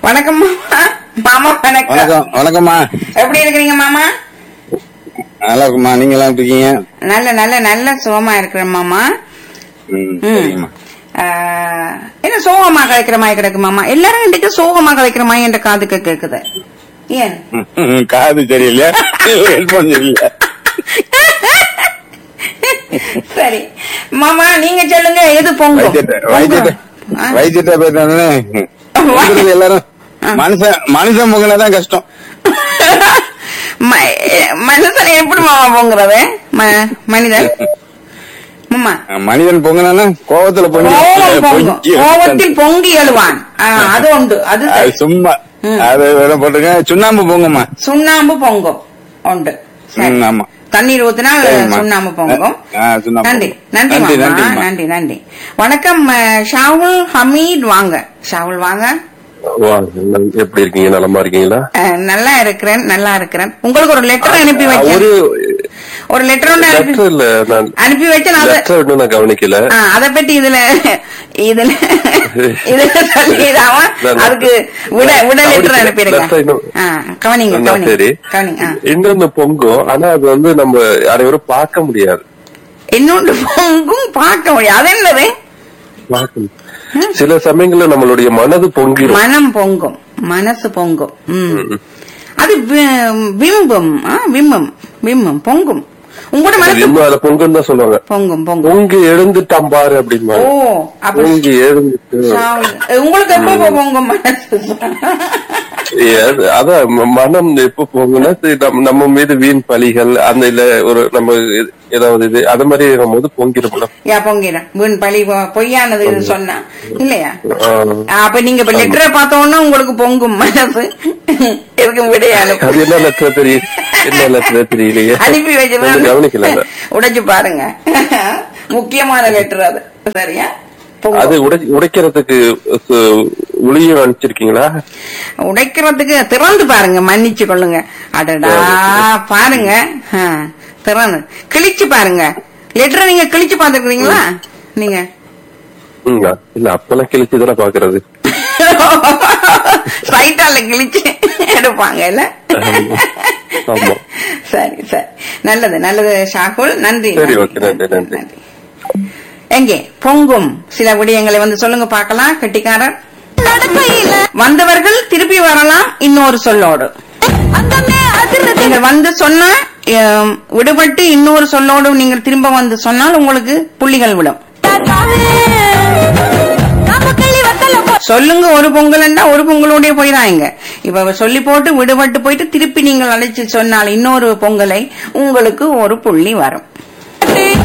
வணக்கம் மாமா மாமா வணக்கம் வணக்கம் வணக்கம்மா எப்படி இருக்கிறீங்க மாமா நல்லா இருக்குமா நீங்க எல்லாம் எப்படி இருக்கீங்க நல்ல நல்ல நல்ல சுகமா இருக்கிறேன் மாமா ம், ம். சரிங்கம்மா ஆஹ், என்ன சோகமா கலைக்கிற மாதிரி கிடக்கு மாமா எல்லாரும் இன்றைக்கு சோகமா கலைக்கிற மாதிரி என்ற காதுக்கு கேக்குது ஏன் ம், காது சரியில்லை ஹெட்போன் சரியில்லை சரி மாமா நீங்க சொல்லுங்க எது பொங்கும் வைத்தியத்தை வைத்தியத்தை ஆ. வைத்தியத்தை போயிட்டானே பொங்குறது எல்லாரும் மனுஷன் மனுஷன் பொங்கினதான் கஷ்டம் ம- மனுஷன் எப்படி மாமா பொங்குறது ம- மனிதன் மாமா மனிதன் பொங்கினானா கோவத்துல பொங்கி கோபம் பொங்கும் பொங்கி கோபத்தில் பொங்கி எழுவான் ஆ, அது உண்டு அது அது சரி. சும்மா ம். அது வேற போட்டுருங்க சுண்ணாம்பு பொங்குமா சுண்ணாம்பு பொங்கும் உண்டு சரி. ம், ஆமா. தண்ணீர் ஊத்தினா சரிம்மா. சுண்ணாம்பு பொங்கும் ஆ, சுண்ணாம்பு நன்றி பொங்கும். நன்றி நன்றி, மாமா நன்றிம்மா. நன்றி நன்றி வணக்கம் அஹ், ஷாவுல் ஹமீத் வாங்க ஷாவுல் வாங்க வாங்க. எப்படி இருக்கீங்க நலமா இருக்கீங்களா அஹ், நல்லா இருக்கிறேன் நல்லா இருக்கிறேன் உங்களுக்கு ஒரு லெட்டர் அனுப்பி ஒரு வச்சேன் ஒரு லெட்டர் ஒன்று அனுப்பி லெட்டர் இல்ல நான் அனுப்பி வச்சேன் அதை லெட்டர் இன்னும் நான் கவனிக்கல ஆ, அத பத்தி இதுல இதுல இதுல சொல்லிடாம நான் அதுக்கு விட விட லெட்டர் கவனிக்கல. அனுப்பிடுங்க letter இன்னும் ஆ, கவனிங்க நான் கவனிங்க சரி கவனிங்க ஆ. இன்னொன்னு பொங்கும் ஆனா அது வந்து நம்ம அனைவரும் பார்க்க முடியாது இன்னொன்று பொங்கும் பார்க்க முடியாது அது என்னது பார்க்க முடியாது. சில சமயங்கள்ல நம்மளுடைய மனது பொங்கிடும் மனம் பொங்கும் மனசு பொங்கும் ம். அது வி- விம்பும் ஆ, விம்பும் விம்பும் பொங்கும் உங்களோட மனசு இன்னும் அதுல பொங்குன்னு தான் சொல்லுவாங்க பொங்கும் பொங்கும் பொங்கி எழுந்துட்டான் பாரு ஓ அப்படின்னு அப்ப பொங்கி எழுந்துட்டு சாவு. உங்களுக்கு எப்போ பொங்கும் மனசு Yes, அதான் ம- மனம் எப்ப போகும்னா சரி, நம்ம- நம்ம மீது வீண் பழிகள் அந்த இல்ல ஒரு நம்ம இது- ஏதாவது இது அது மாதிரி போது பொங்கிடும் யா பொங்கிடும் வீண் பழி பொ- பொய்யானது இது சொன்னா இல்லையா ஆஹ். அப்ப நீங்க இப்ப லெட்டரை பார்த்தோன்னா உங்களுக்கு பொங்கும் மனசு எதுக்கும் விடையாலும் அது என்ன லட்சம் தெரியும் என்ன லட்சம் தெரியலையே அனுப்பி நான் கவனிக்கல வச்சு உடைச்சு பாருங்க முக்கியமான லெட்டர் அது சரியா பொங்கும். அது உடை- உடைக்கிறதுக்கு சு- உளியும் அனுப்பிச்சிருக்கீங்களா உடைக்கிறதுக்கு திறந்து பாருங்க மன்னிச்சு கொள்ளுங்க அடடா பாருங்க ஆ, திறந்து கிழிச்சு பாருங்க லெட்டரை நீங்க கிழிச்சு பாத்துக்கிறீங்களா நீங்க ம், இல்ல அப்பெல்லாம் கிழிச்சு தானே பாக்குறது சைட்டால கிழிச்சு எடுப்பாங்க இல்ல ஆமா சரி சரி நல்லது நல்லது ஷாகுல் நன்றி சரி, நன்றி, ஓகே, நன்றி, நன்றி. எங்கே பொங்கும் சில விடயங்களை வந்து சொல்லுங்க பார்க்கலாம் கெட்டிக்காரர் வந்தவர்கள் திருப்பி வரலாம் இன்னொரு சொல்லோடு நீங்கள் வந்து சொன்னா அஹ், விடுபட்டு இன்னொரு சொல்லோடு நீங்கள் திரும்ப வந்து சொன்னால் உங்களுக்கு புள்ளிகள் விடும் சொல்லுங்க ஒரு பொங்கல்னா ஒரு பொங்கலோடய போயிடாங்க இப்ப சொல்லி போட்டு விடுபட்டு போயிட்டு திருப்பி நீங்கள் அழைச்சு சொன்னால் இன்னொரு பொங்கலை உங்களுக்கு ஒரு புள்ளி வரும்